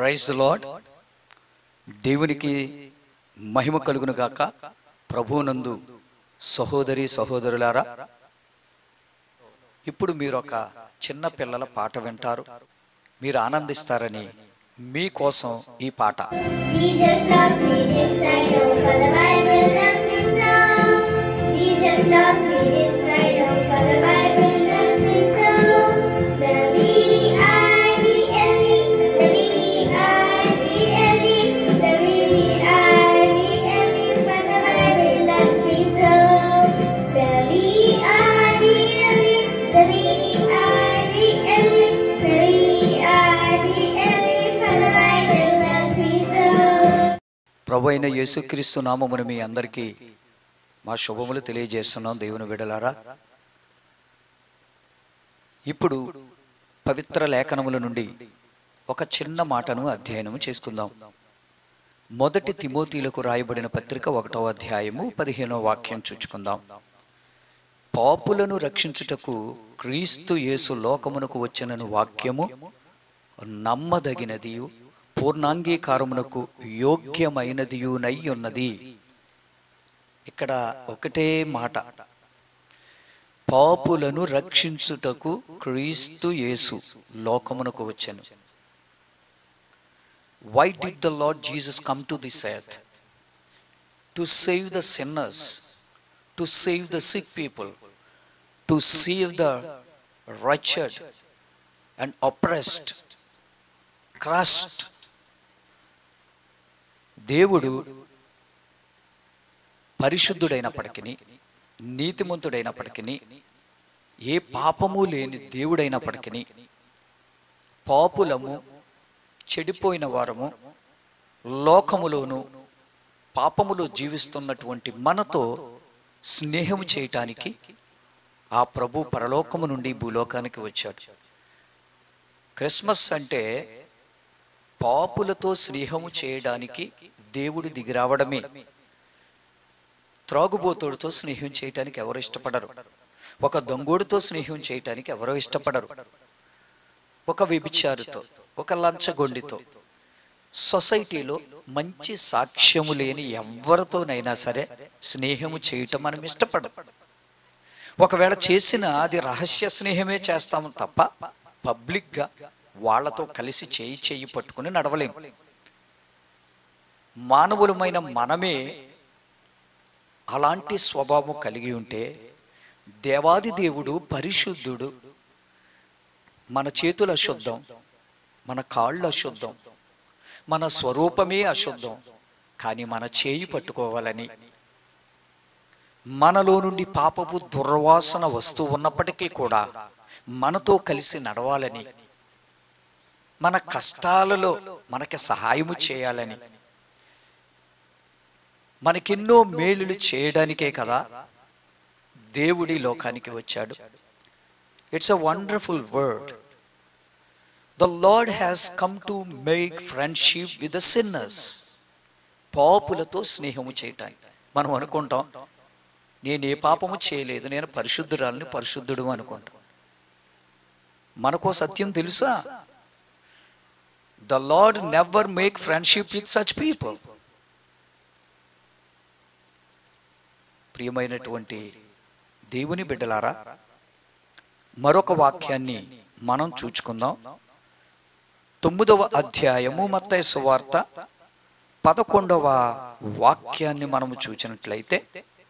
Praise lord దేవునికి మహిమ కలుగును గాక ప్రభువునందు సహోదరి సహోదరులారా ఇప్పుడు మీరు ఒక చిన్న పిల్లల పాట వింటారు మీరు ఆనందిస్తారని మీకోసం ఈ పాట Jesus loves me, this I know, for the Bible lets me know. Jesus loves me, this I know, for the Bible lets me know. The V-I-B-L-E, the V-I-B-L-E, the V-I-B-L-E, for the Bible lets me know. The V-I-B-L-E, the V-I-B-L-E, the V-I-B-L-E, for the Bible lets me know. ప్రభు అయిన యేసుక్రీస్తు నామమును మీ అందరికీ మా శుభములు తెలియజేస్తున్నాం దేవుని విడలారా ఇప్పుడు పవిత్ర లేఖనముల నుండి ఒక చిన్న మాటను అధ్యయనం చేసుకుందాం మొదటి తిమోతీలకు రాయబడిన పత్రిక ఒకటో అధ్యాయము పదిహేనో వాక్యం చూచుకుందాం పాపులను రక్షించుటకు క్రీస్తు యేసు లోకమునకు వచ్చినను వాక్యము నమ్మదగినదియు పూర్ణాంగీకారమునకు యోగ్యమైనదియునై ఉన్నది ఇక్కడ ఒకటే మాట పాపులను రక్షించుటకు క్రీస్తు యేసు లోకమునకు వచ్చెను why did the Lord Jesus come to this earth to save the sinners to save the sick people to save the wretched and oppressed Christ దేవుడు పరిశుద్ధుడైనప్పటికీ నీతిమంతుడైనప్పటికీ ఏ పాపము లేని దేవుడైనప్పటికీ పాపులము చెడిపోయిన వారము లోకములోను పాపములో జీవిస్తున్నటువంటి మనతో స్నేహం చేయటానికి ఆ ప్రభు పరలోకము నుండి భూలోకానికి వచ్చాడు క్రిస్మస్ అంటే పాపులతో స్నేహము చేయడానికి దేవుడు దిగిరావడమే త్రాగుబోతుడితో స్నేహం చేయటానికి ఎవరు ఇష్టపడరు ఒక దొంగోడితో స్నేహం చేయటానికి ఎవరో ఇష్టపడరు ఒక వ్యభిచారితో ఒక లంచగొండితో సొసైటీలో మంచి సాక్ష్యము లేని ఎవరితోనైనా సరే స్నేహము చేయటం మనం ఇష్టపడం ఒకవేళ చేసిన అది రహస్య స్నేహమే చేస్తాము తప్ప పబ్లిక్గా వాళ్ళతో కలిసి చేయి చేయి పట్టుకుని నడవలేము మానవులమైన మనమే అలాంటి స్వభావం కలిగి ఉంటే దేవాది దేవుడు పరిశుద్ధుడు మన చేతులు అశుద్ధం మన కాళ్ళు అశుద్ధం మన స్వరూపమే అశుద్ధం కానీ మన చేయి పట్టుకోవాలని మనలో నుండి పాపపు దుర్వాసన వస్తూ ఉన్నప్పటికీ కూడా మనతో కలిసి నడవాలని మన కష్టాలలో మనకి సహాయము చేయాలని మనకెన్నో మేలులు చేయడానికే కదా దేవుడి లోకానికి వచ్చాడు it's a wonderful word the Lord has come to make friendship with the sinners పాపులతో స్నేహము చేయటానికి మనం అనుకుంటాం నేను ఏ పాపము చేయలేదు నేను పరిశుద్ధురాలని పరిశుద్ధుడు అనుకుంటాం మనకో సత్యం తెలుసా the lord never make friendship with such people ప్రియమైనటువంటి దేవుని బిడ్డలారా మరొక వాక్యాన్ని మనం చూచుకుందాం తొమ్మిదవ అధ్యాయము మత్తయి సువార్త పదకొండవ వాక్యాన్ని మనము చూచినట్లయితే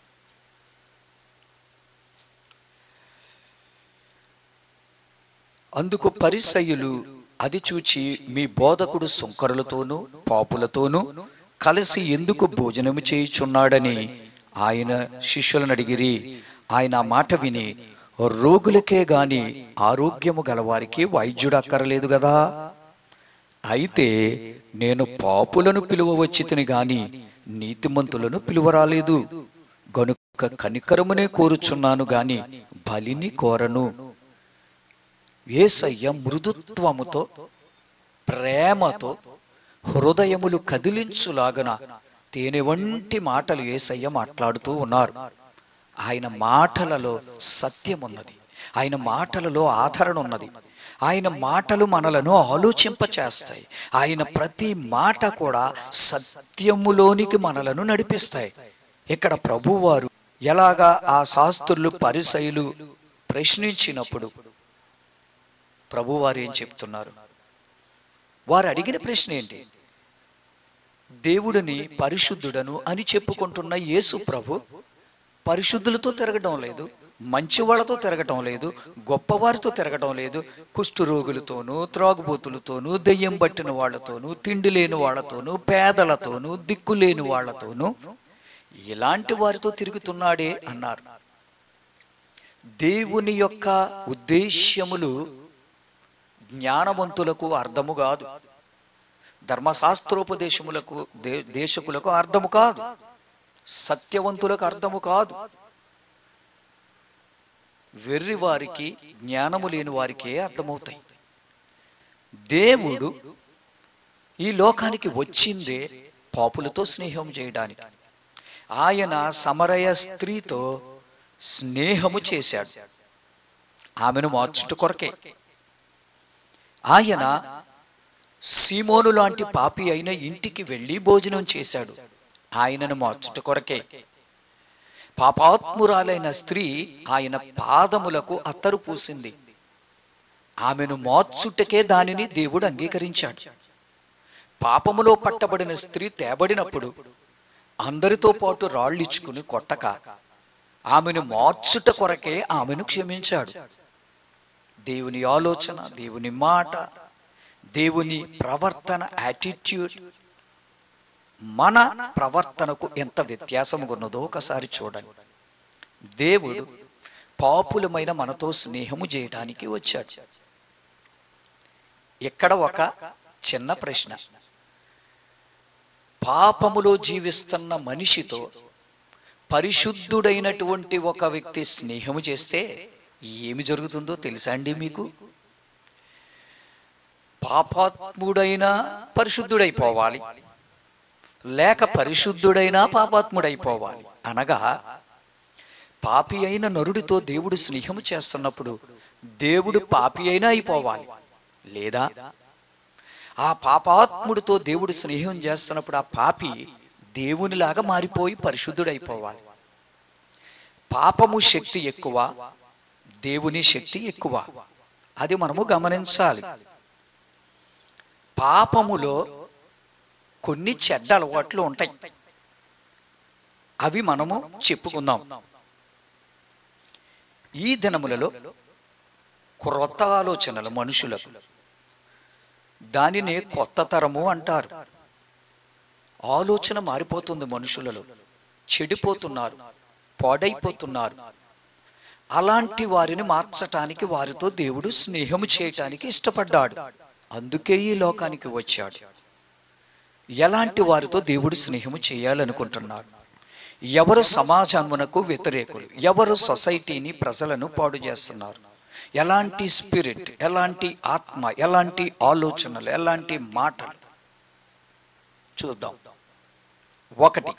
అందుకు పరిసయ్యులు అది చూచి మీ బోధకుడు సుంకరులతోనూ పాపులతోనూ కలిసి ఎందుకు భోజనము చేయుచున్నాడని ఆయన శిష్యులను అడిగిరి ఆయన ఆ మాట విని రోగులకే గాని ఆరోగ్యము గలవారికి వైద్యుడు అక్కరలేదు కదా అయితే నేను పాపులను పిలువ వచ్చితిని గాని నీతిమంతులను పిలువరాలేదు గనుక కనికరమునే కోరుచున్నాను గాని బలిని కోరను ఏసయ్య మృదుత్వముతో ప్రేమతో హృదయములు కదిలించులాగన తేనె వంటి మాటలు ఏసయ్య మాట్లాడుతూ ఉన్నారు ఆయన మాటలలో సత్యం ఉన్నది ఆయన మాటలలో ఆదరణ ఉన్నది ఆయన మాటలు మనలను ఆలోచింపచేస్తాయి ఆయన ప్రతి మాట కూడా సత్యములోనికి మనలను నడిపిస్తాయి ఇక్కడ ప్రభువారు ఎలాగా ఆ శాస్త్రులు పరిసయులు ప్రశ్నించినప్పుడు ప్రభువారు ఏం చెప్తున్నారు వారు అడిగిన ప్రశ్న ఏంటి దేవుడిని పరిశుద్ధుడను అని చెప్పుకుంటున్న యేసు ప్రభు పరిశుద్ధులతో తిరగడం లేదు మంచి వాళ్ళతో తిరగటం లేదు గొప్పవారితో తిరగటం లేదు కుష్ఠరోగులతోనూ త్రాగుబోతులతోనూ దెయ్యం పట్టిన వాళ్ళతోనూ తిండి లేని వాళ్ళతోనూ పేదలతోనూ దిక్కు లేని వాళ్ళతోనూ ఇలాంటి వారితో తిరుగుతున్నాడే అన్నారు దేవుని యొక్క ఉద్దేశ్యములు జ్ఞానవంతులకు అర్థము కాదు ధర్మశాస్త్రోపదేశములకు దే దేశకులకు అర్థము కాదు సత్యవంతులకు అర్థము కాదు వెర్రి వారికి జ్ఞానము లేని వారికే అర్థమవుతాయి దేవుడు ఈ లోకానికి వచ్చిందే పాపులతో స్నేహం చేయడానికి ఆయన సమరయ స్త్రీతో స్నేహము చేశాడు ఆమెను మార్చుట కొరకే ఆయన సీమోను లాంటి పాపి అయిన ఇంటికి వెళ్ళి భోజనం చేశాడు ఆయనను మార్చుట కొరకే పాపాత్మురాలైన స్త్రీ ఆయన పాదములకు అత్తరు పూసింది ఆమెను మార్చుటకే దానిని దేవుడు అంగీకరించాడు పాపములో పట్టబడిన స్త్రీ తేబడినప్పుడు అందరితో పాటు రాళ్ళిచ్చుకుని కొట్టక ఆమెను మార్చుట కొరకే ఆమెను క్షమించాడు దేవుని ఆలోచన దేవుని మాట దేవుని ప్రవర్తన యాటిట్యూడ్ మన ప్రవర్తనకు ఎంత వ్యత్యాసం ఉన్నదో ఒకసారి చూడండి దేవుడు పాపులమైన మనతో స్నేహము చేయడానికి వచ్చాడు ఇక్కడ ఒక చిన్న ప్రశ్న పాపములో జీవిస్తున్న మనిషితో పరిశుద్ధుడైనటువంటి ఒక వ్యక్తి స్నేహము చేస్తే ఏమి జరుగుతుందో తెలుసా అండి మీకు పాపాత్ముడైనా పరిశుద్ధుడైపోవాలి లేక పరిశుద్ధుడైనా పాపాత్ముడైపోవాలి అనగా పాపి అయిన నరుడితో దేవుడు స్నేహము చేస్తున్నప్పుడు దేవుడు పాపి అయినా అయిపోవాలి లేదా ఆ పాపాత్ముడితో దేవుడు స్నేహం చేస్తున్నప్పుడు ఆ పాపి దేవునిలాగా మారిపోయి పరిశుద్ధుడైపోవాలి పాపము శక్తి ఎక్కువ దేవుని శక్తి ఎక్కువ అది మనము గమనించాలి పాపములో కొన్ని చెడ్డ అలవాట్లు ఉంటాయి అవి మనము చెప్పుకుందాం ఈ దినములలో క్రొత్త ఆలోచనలు మనుషులకు దానినే కొత్త తరము అంటారు ఆలోచన మారిపోతుంది మనుషులలో చెడిపోతున్నారు పాడైపోతున్నారు అలాంటి వారిని మార్చటానికి వారితో దేవుడు స్నేహము చేయటానికి ఇష్టపడ్డాడు అందుకే ఈ లోకానికి వచ్చాడు ఎలాంటి వారితో దేవుడు స్నేహము చేయాలనుకుంటున్నాడు ఎవరు సమాజమునకు వ్యతిరేకులు ఎవరు సొసైటీని ప్రజలను పాడు చేస్తున్నారు ఎలాంటి స్పిరిట్ ఎలాంటి ఆత్మ ఎలాంటి ఆలోచనలు ఎలాంటి మాటలు చూద్దాం ఒకటి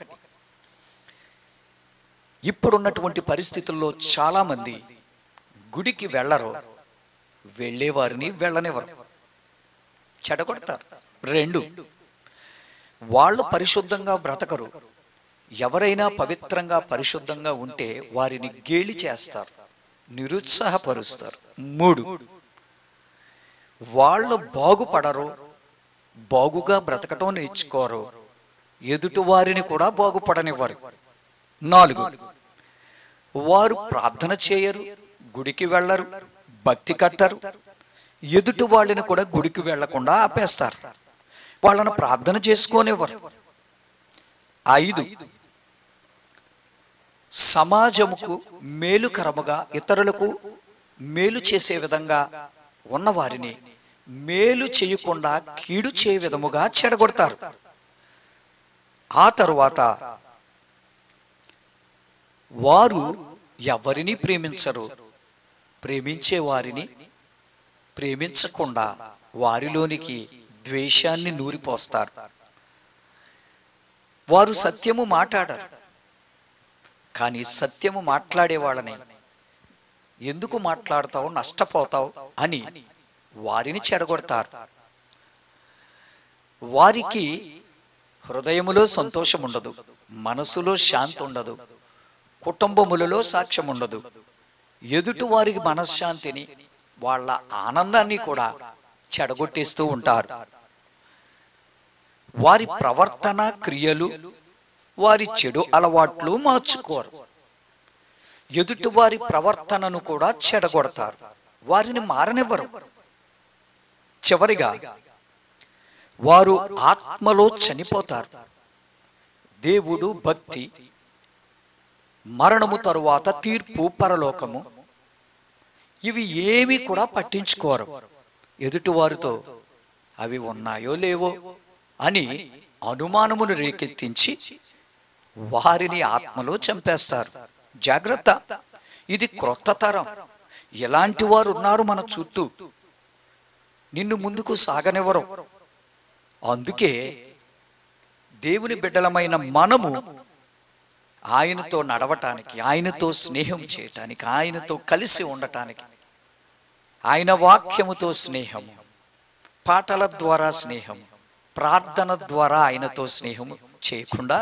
ఇప్పుడున్నటువంటి పరిస్థితుల్లో చాలా మంది గుడికి వెళ్ళరు వెళ్ళేవారిని వెళ్ళనివ్వరు చెడగొడతారు రెండు వాళ్ళు పరిశుద్ధంగా బ్రతకరు ఎవరైనా పవిత్రంగా పరిశుద్ధంగా ఉంటే వారిని గేలి చేస్తారు నిరుత్సాహపరుస్తారు మూడు వాళ్ళు బాగుపడరు బాగుగా బ్రతకటం నేర్చుకోరు ఎదుటి వారిని కూడా బాగుపడనివ్వరు నాలుగు వారు ప్రార్థన చేయరు గుడికి వెళ్ళరు భక్తి కట్టరు ఎదుటి వాళ్ళని కూడా గుడికి వెళ్లకుండా ఆపేస్తారు వాళ్ళను ప్రార్థన చేసుకోనివ్వరు ఐదు సమాజముకు మేలుకరముగా ఇతరులకు మేలు చేసే విధంగా ఉన్నవారిని మేలు చేయకుండా కీడు చే విధముగా చెడగొడతారు ఆ తరువాత వారు ఎవరిని ప్రేమించరు ప్రేమించే వారిని ప్రేమించకుండా వారిలోనికి ద్వేషాన్ని నూరిపోస్తారు వారు సత్యము మాట్లాడరు కానీ సత్యము మాట్లాడే వాళ్ళని ఎందుకు మాట్లాడతావు నష్టపోతావు అని వారిని చెడగొడతారు వారికి హృదయములో సంతోషం ఉండదు మనసులో శాంతి ఉండదు కుటుంబములలో సాక్ష్యం ఉండదు ఎదుటి వారికి మనశ్శాంతిని వాళ్ళ ఆనందాన్ని కూడా చెడగొట్టేస్తూ ఉంటారు వారి ప్రవర్తన క్రియలు వారి చెడు అలవాట్లు మార్చుకోరు ఎదుటి వారి ప్రవర్తనను కూడా చెడగొడతారు వారిని మారనివ్వరు చివరిగా వారు ఆత్మలో చనిపోతారు దేవుడు భక్తి మరణము తరువాత తీర్పు పరలోకము ఇవి ఏవి కూడా పట్టించుకోరు ఎదుటివారితో అవి ఉన్నాయో లేవో అని అనుమానమును రేకెత్తించి వారిని ఆత్మలో చంపేస్తారు జాగ్రత్త ఇది క్రొత్త తరం ఎలాంటి వారు ఉన్నారు మన చుట్టూ నిన్ను ముందుకు సాగనివ్వరు అందుకే దేవుని బిడ్డలమైన మనము ఆయనతో నడవటానికి ఆయనతో స్నేహం చేయటానికి ఆయనతో కలిసి ఉండటానికి ఆయన వాక్యముతో స్నేహము పాటల ద్వారా స్నేహం ప్రార్థన ద్వారా ఆయనతో స్నేహము చేయకుండా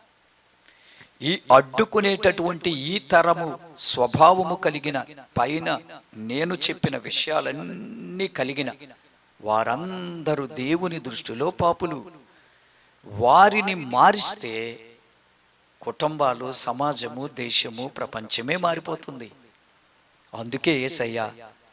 ఈ అడ్డుకునేటటువంటి ఈ తరము స్వభావము కలిగిన పైన నేను చెప్పిన విషయాలన్నీ కలిగిన వారందరూ దేవుని దృష్టిలో పాపులు వారిని మారిస్తే కుటుంబాలు సమాజము దేశము ప్రపంచమే మారిపోతుంది అందుకే ఏసయ్య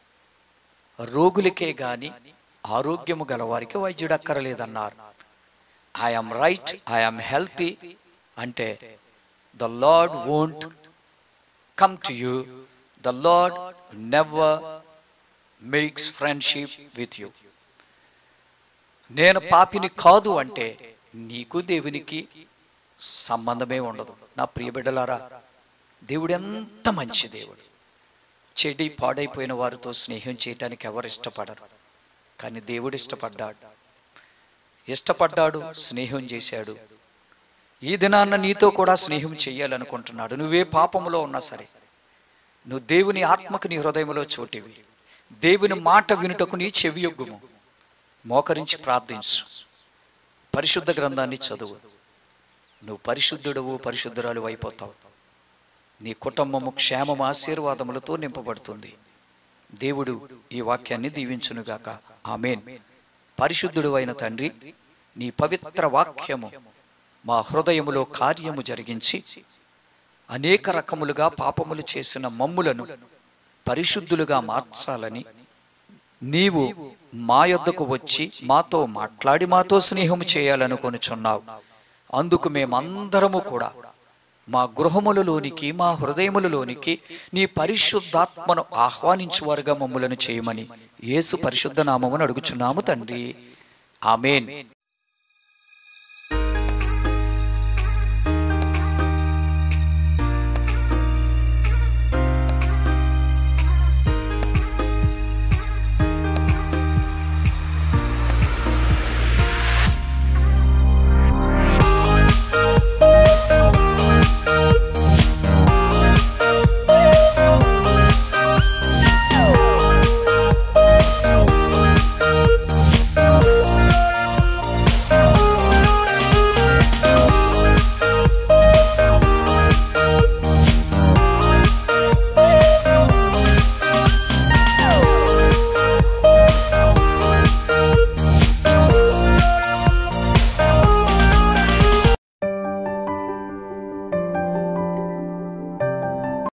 రోగులకే గాని ఆరోగ్యము గలవారికి వైద్యుడు అక్కరలేదన్నారు ఐఎమ్ రైట్ ఐఎమ్ హెల్తీ అంటే the lord won't come to you the lord never makes friendship with you నేను పాపిని కాదు అంటే నీకు దేవునికి సంబంధమే ఉండదు నా ప్రియ బిడ్డలారా దేవుడు ఎంత మంచి దేవుడు చెడి పాడైపోయిన వారితో స్నేహం చేయటానికి ఎవరు ఇష్టపడరు కానీ దేవుడు ఇష్టపడ్డాడు ఇష్టపడ్డాడు స్నేహం చేశాడు ఈ దినాన్న నీతో కూడా స్నేహం చెయ్యాలనుకుంటున్నాడు నువ్వే పాపములో ఉన్నా సరే నువ్వు దేవుని ఆత్మకు నీ హృదయంలో చోటివి దేవుని మాట వినుటకు నీ చెవియొగ్గుము మోకరించి ప్రార్థించు పరిశుద్ధ గ్రంథాన్ని చదువు నువ్వు పరిశుద్ధుడవు పరిశుద్ధురాలు అయిపోతావు నీ కుటుంబము క్షేమం ఆశీర్వాదములతో నింపబడుతుంది దేవుడు ఈ వాక్యాన్ని దీవించునుగాక ఆమెన్ పరిశుద్ధుడు అయిన తండ్రి నీ పవిత్ర వాక్యము మా హృదయములో కార్యము జరిగించి అనేక రకములుగా పాపములు చేసిన మమ్ములను పరిశుద్ధులుగా మార్చాలని నీవు మా యొద్దకు వచ్చి మాతో మాట్లాడి మాతో స్నేహము చేయాలనుకొనుచున్నావు అందుకు మేమందరము కూడా మా గృహములలోనికి మా హృదయములలోనికి నీ పరిశుద్ధాత్మను ఆహ్వానించువారుగా మమ్ములను చేయమని యేసు పరిశుద్ధ నామమును అడుగుచున్నాము తండ్రి ఆమెన్